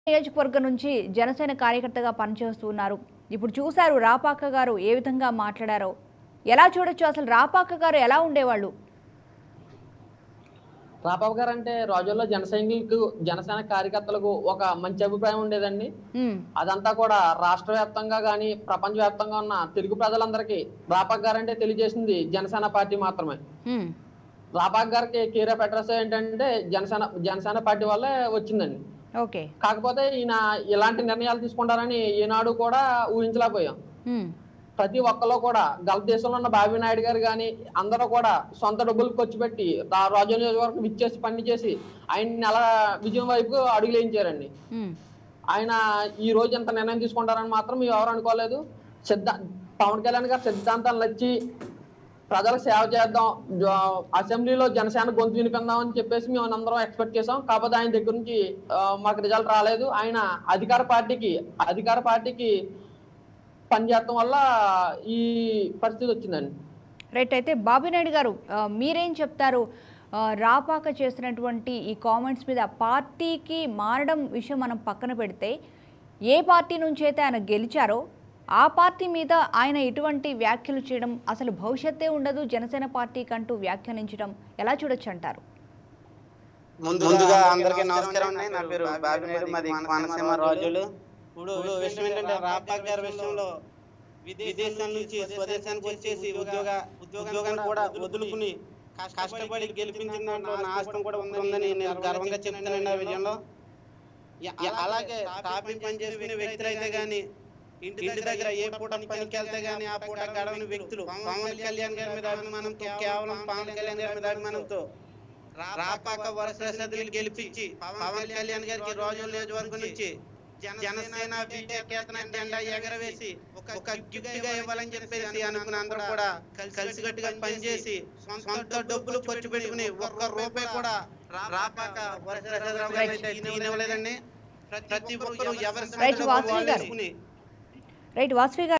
నియోజకవర్గం నుంచి జనసేన కార్యకర్తగా పనిచేస్తూ ఉన్నారు ఇప్పుడు చూశారు రాపాక గారు ఏ విధంగా మాట్లాడారో ఎలా చూడొచ్చు అసలు రాపాక గారు ఎలా ఉండేవాళ్ళు రాపాబు గారు అంటే రోజుల్లో జన సైనికులకు జనసేన కార్యకర్తలకు ఒక మంచి అభిప్రాయం ఉండేదండి ఉమ్, అదంతా కూడా రాష్ట్ర వ్యాప్తంగా కానీ ప్రపంచ వ్యాప్తంగా ఉన్న తెలుగు ప్రజలందరికీ రాపాక్ గారు అంటే తెలియజేసింది జనసేన పార్టీ మాత్రమే ఉమ్, రాపాక్ గారికి కేర్ ఆఫ్ అడ్రస్ ఏంటంటే జనసేన జనసేన పార్టీ వల్లే వచ్చిందండి ఓకే కాకపోతే ఈయన ఇలాంటి నిర్ణయాలు తీసుకుంటారని ఈనాడు కూడా ఊహించలేకపోయాం ఉమ్, ప్రతి ఒక్కరు కూడా గల్ఫ్ దేశంలో ఉన్న బాబీ నాయుడు గారు కానీ అందరూ కూడా సొంత డబ్బులు ఖర్చు పెట్టి రా- రాజు నియోజకవర్గం ఇచ్చేసి పని చేసి ఆయన్ని అలా విజయం వైపు అడుగులేయించారండి ఉమ్, ఆయన ఈ రోజు ఇంత నిర్ణయం తీసుకుంటారని మాత్రం మేము ఎవరు అనుకోలేదు సిద్ధా పవన్ కళ్యాణ్ గారు సిద్ధాంతాలు నచ్చి ప్రజలకు సేవ చేద్దాం జ- అసెంబ్లీలో జనసేన గొంతు వినిపిందాం అని చెప్పేసి మేము అందరం ఎక్స్పెక్ట్ చేసాం కాకపోతే ఆయన దగ్గర నుంచి ఆ, మాకు రిజల్ట్ రాలేదు ఆయన అధికార పార్టీకి అధికార పార్టీకి పనిచేయడం వల్ల ఈ పరిస్థితి వచ్చిందండి రైట్ అయితే బాబినాయుడు గారు ఆ, మీరేం చెప్తారు ఆ, రాపాక చేసినటువంటి ఈ కామెంట్స్ మీద పార్టీకి మారడం విషయం మనం పక్కన పెడితే ఏ పార్టీ నుంచి అయితే ఆయన గెలిచారో ఆ పార్టీ మీద ఆయన ఎటువంటి వ్యాఖ్యలు చేయడం అసలు భవిష్యత్తే ఉండదు జనసేన పార్టీకి అంటూ వ్యాఖ్యానించడం ఎలా చూడొచ్చు అంటారు ముందుగా అందరికీ నమస్కారం అండి నా పేరు బాబినేడు మాది కోనసీమ రాజులు ఇప్పుడు విషయం ఏంటంటే రాపాక్ గారి విషయంలో విదేశం నుంచి స్వదేశానికి వచ్చేసి ఉద్యోగ ఉద్యోగాన్ని కూడా వదులుకుని కష్టపడి గెలిపించిన దాంట్లో నా ఆస్తం కూడా ఉందని నేను గర్వంగా చెప్తానండి ఆ విజయంలో యా- యా- అలాగే టాపీ పని చేసుకునే వ్యక్తులు అయితే గాని ఇంటి దగ్గర ఏ పూట పనికి వెళ్తే గాని ఆ పూట గడవని వ్యక్తులు పవన్ కళ్యాణ్ గారి మీద అభిమానంతో కేవలం పవన్ కళ్యాణ్ గారి మీద అభిమానంతో రాపాక వరప్రసాద్ని గెలిపించి పవన్ కళ్యాణ్ గారికి రోజుల నియోజకవర్గం నుంచి జనసేన విజయకేతన జెండా ఎగరవేసి ఒక గిఫ్ట్ గా ఇవ్వాలని చెప్పేసి అనుకున్న అందరూ కూడా కలిసికట్టుగా పనిచేసి సొంత డబ్బులు ఖర్చు పెట్టుకుని ఒక్క రూపాయి కూడా రాపాక వరప్రసాదరావు గారు అయితే తీయనివ్వలేదండి ప్రతి ఒక్కరు ఎవరి రైట్, సొంత వాసవి డబ్బులు గారు. వేసుకుని రైట్ వాసవి గారు